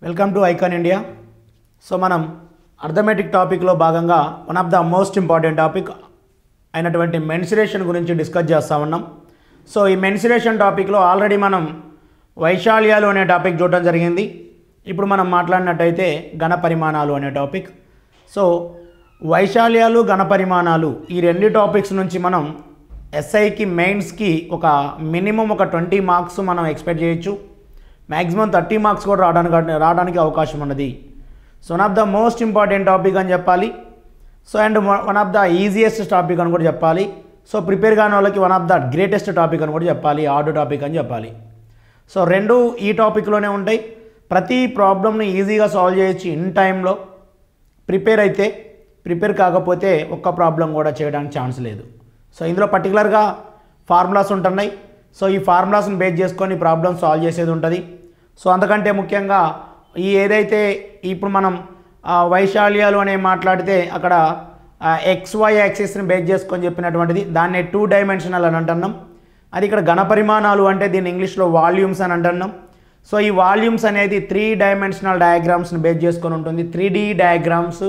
welcome to icon India so మనం arithmetic టాపిక్లో భాగంగా one of the most important topic అయినటువంటి మెన్సురేషన్ గురించి డిస్కస్ చేస్తూ ఉన్నాం సో ఈ మెన్సురేషన్ టాపిక్లో ఆల్రెడీ మనం వైశాల్యాలు అనే టాపిక్ చూడడం జరిగింది ఇప్పుడు మనం మాట్లాడినట్టయితే ఘన పరిమాణాలు అనే టాపిక్ సో వైశాల్యాలు ఘన పరిమాణాలు ఈ రెండు టాపిక్స్ నుంచి మనం ఎస్ఐకి మెయిన్స్కి ఒక మినిమం ఒక ట్వంటీ మార్క్స్ మనం ఎక్స్పెక్ట్ చేయొచ్చు మ్యాక్సిమం థర్టీ మార్క్స్ కూడా రావడానికి రావడానికి అవకాశం ఉన్నది so one of the most important topic అని చెప్పాలి so and one of the easiest topic అని కూడా చెప్పాలి సో ప్రిపేర్ కాని వాళ్ళకి one of the greatest topic అని కూడా చెప్పాలి హార్డ్ టాపిక్ అని చెప్పాలి సో రెండు ఈ టాపిక్లోనే ఉంటాయి ప్రతి ప్రాబ్లమ్ని ఈజీగా సాల్వ్ చేయొచ్చు ఇన్ టైంలో ప్రిపేర్ అయితే ప్రిపేర్ కాకపోతే ఒక్క ప్రాబ్లం కూడా చేయడానికి ఛాన్స్ లేదు సో ఇందులో పర్టికులర్గా ఫార్ములాస్ ఉంటున్నాయి సో ఈ ఫార్ములాస్ని బేస్ చేసుకొని ప్రాబ్లమ్ సాల్వ్ చేసేది ఉంటుంది సో అంతకంటే ముఖ్యంగా ఈ ఏదైతే ఇప్పుడు మనం ఆ, వైశాల్యాలు అనే మాట్లాడితే అక్కడ ఎక్స్ వై యాక్సిస్ని బేస్ చేసుకొని చెప్పినటువంటిది దాన్ని టూ డైమెన్షనల్ అని అంటున్నాం అది ఇక్కడ ఘన పరిమాణాలు అంటే దీన్ని ఇంగ్లీష్లో వాల్యూమ్స్ అని అంటున్నాం సో ఈ వాల్యూమ్స్ అనేది త్రీ డైమెన్షనల్ డయాగ్రామ్స్ని బేస్ చేసుకొని ఉంటుంది త్రీ డీ డయాగ్రామ్స్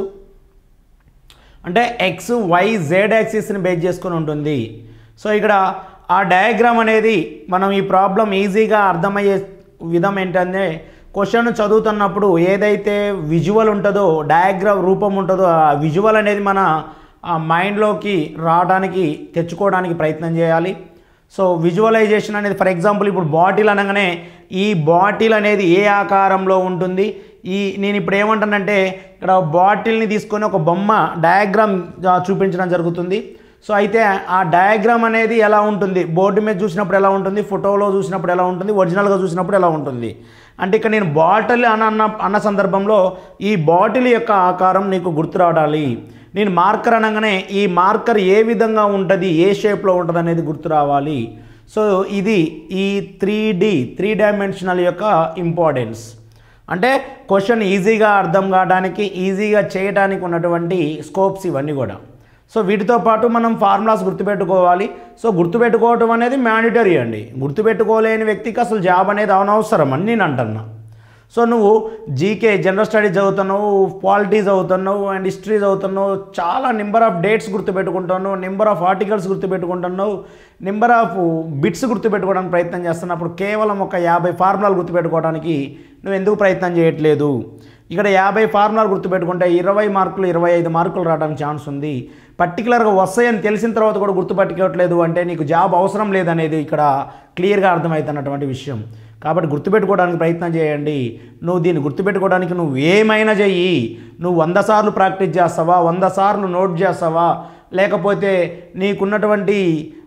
అంటే ఎక్స్ వై జెడ్ యాక్సిస్ని బేస్ చేసుకొని ఉంటుంది సో ఇక్కడ ఆ డయాగ్రామ్ అనేది మనం ఈ ప్రాబ్లం ఈజీగా అర్థమయ్యే విధం ఏంటంటే క్వశ్చన్ చదువుతున్నప్పుడు ఏదైతే విజువల్ ఉంటుందో డయాగ్రామ్ రూపం ఉంటుందో ఆ విజువల్ అనేది మన ఆ మైండ్లోకి రావడానికి తెచ్చుకోవడానికి ప్రయత్నం చేయాలి సో విజువలైజేషన్ అనేది ఫర్ ఎగ్జాంపుల్ ఇప్పుడు బాటిల్ అనగానే ఈ బాటిల్ అనేది ఏ ఆకారంలో ఉంటుంది ఈ నేను ఇప్పుడు ఏమంటానంటే ఇక్కడ బాటిల్ని తీసుకొని ఒక బొమ్మ డయాగ్రామ్ చూపించడం జరుగుతుంది సో అయితే ఆ డయాగ్రామ్ అనేది ఎలా ఉంటుంది బోర్డు మీద చూసినప్పుడు ఎలా ఉంటుంది ఫోటోలో చూసినప్పుడు ఎలా ఉంటుంది ఒరిజినల్గా చూసినప్పుడు ఎలా ఉంటుంది అంటే ఇక్కడ నేను బాటిల్ అని అన్న అన్న సందర్భంలో ఈ బాటిల్ యొక్క ఆకారం నీకు గుర్తు రావాలి నేను మార్కర్ అనగానే ఈ మార్కర్ ఏ విధంగా ఉంటుంది ఏ షేప్లో ఉంటుంది అనేది గుర్తు రావాలి సో ఇది ఈ త్రీ డి త్రీ డైమెన్షనల్ యొక్క ఇంపార్టెన్స్ అంటే క్వశ్చన్ ఈజీగా అర్థం కావడానికి ఈజీగా చేయడానికి ఉన్నటువంటి స్కోప్స్ ఇవన్నీ కూడా సో వీటితో పాటు మనం ఫార్ములాస్ గుర్తుపెట్టుకోవాలి సో గుర్తుపెట్టుకోవటం అనేది మ్యాండిటరీ అండి గుర్తుపెట్టుకోలేని వ్యక్తికి అసలు జాబ్ అనేది అనవసరం అని నేను అంటున్నా సో నువ్వు జీకే జనరల్ స్టడీస్ చదువుతున్నావు పాలిటీ చదువుతున్నావు అండ్ హిస్టరీ చదువుతున్నావు చాలా నెంబర్ ఆఫ్ డేట్స్ గుర్తుపెట్టుకుంటున్నావు నెంబర్ ఆఫ్ ఆర్టికల్స్ గుర్తుపెట్టుకుంటున్నావు నెంబర్ ఆఫ్ బిట్స్ గుర్తుపెట్టుకోవడానికి ప్రయత్నం చేస్తున్నప్పుడు కేవలం ఒక యాభై ఫార్ములాలు గుర్తుపెట్టుకోవడానికి నువ్వు ఎందుకు ప్రయత్నం చేయట్లేదు ఇక్కడ యాభై ఫార్ములాలు గుర్తుపెట్టుకుంటే ఇరవై మార్కులు ఇరవై ఐదు మార్కులు రావడానికి ఛాన్స్ ఉంది పర్టికులర్గా వస్తాయని తెలిసిన తర్వాత కూడా గుర్తుపెట్టుకోవట్లేదు అంటే నీకు జాబ్ అవసరం లేదనేది ఇక్కడ క్లియర్గా అర్థమవుతున్నటువంటి విషయం కాబట్టి గుర్తుపెట్టుకోవడానికి ప్రయత్నం చేయండి నువ్వు దీన్ని గుర్తుపెట్టుకోవడానికి నువ్వు ఏమైనా చెయ్యి నువ్వు వంద సార్లు ప్రాక్టీస్ చేస్తావా వంద సార్లు నోట్ చేస్తావా లేకపోతే నీకున్నటువంటి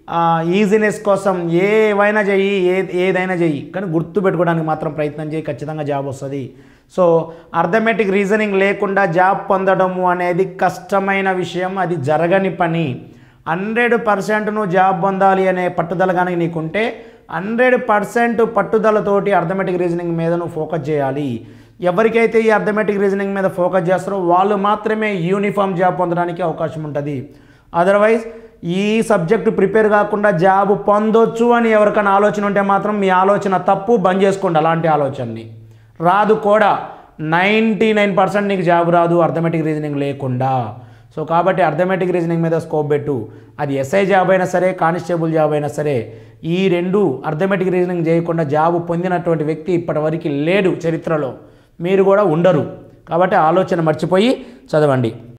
ఈజీనెస్ కోసం ఏవైనా చెయ్యి ఏ ఏదైనా చెయ్యి కానీ గుర్తుపెట్టుకోవడానికి మాత్రం ప్రయత్నం చేయి ఖచ్చితంగా జాబ్ వస్తుంది సో అర్థమెటిక్ రీజనింగ్ లేకుండా జాబ్ పొందడము అనేది కష్టమైన విషయం అది జరగని పని హండ్రెడ్ పర్సెంట్ నువ్వు జాబ్ పొందాలి అనే పట్టుదల కానీ నీకుంటే హండ్రెడ్ పర్సెంట్ పట్టుదలతోటి అర్థమెటిక్ రీజనింగ్ మీద నువ్వు ఫోకస్ చేయాలి ఎవరికైతే ఈ అర్థమెటిక్ రీజనింగ్ మీద ఫోకస్ చేస్తారో వాళ్ళు మాత్రమే యూనిఫామ్ జాబ్ పొందడానికి అవకాశం ఉంటుంది అదర్వైజ్ ఈ సబ్జెక్టు ప్రిపేర్ కాకుండా జాబ్ పొందొచ్చు అని ఎవరికైనా ఆలోచన ఉంటే మాత్రం మీ ఆలోచన తప్పు బంద్ చేసుకోండి అలాంటి ఆలోచనని రాదు కూడా నైంటీ నైన్ పర్సెంట్ నీకు జాబ్ రాదు అర్థమెటిక్ రీజనింగ్ లేకుండా సో కాబట్టి అర్థమెటిక్ రీజనింగ్ మీద స్కోప్ పెట్టు అది ఎస్ఐ జాబ్ అయినా సరే కానిస్టేబుల్ జాబ్ అయినా సరే ఈ రెండు అర్థమెటిక్ రీజనింగ్ చేయకుండా జాబ్ పొందినటువంటి వ్యక్తి ఇప్పటివరకు లేడు చరిత్రలో మీరు కూడా ఉండరు కాబట్టి ఆలోచన మర్చిపోయి చదవండి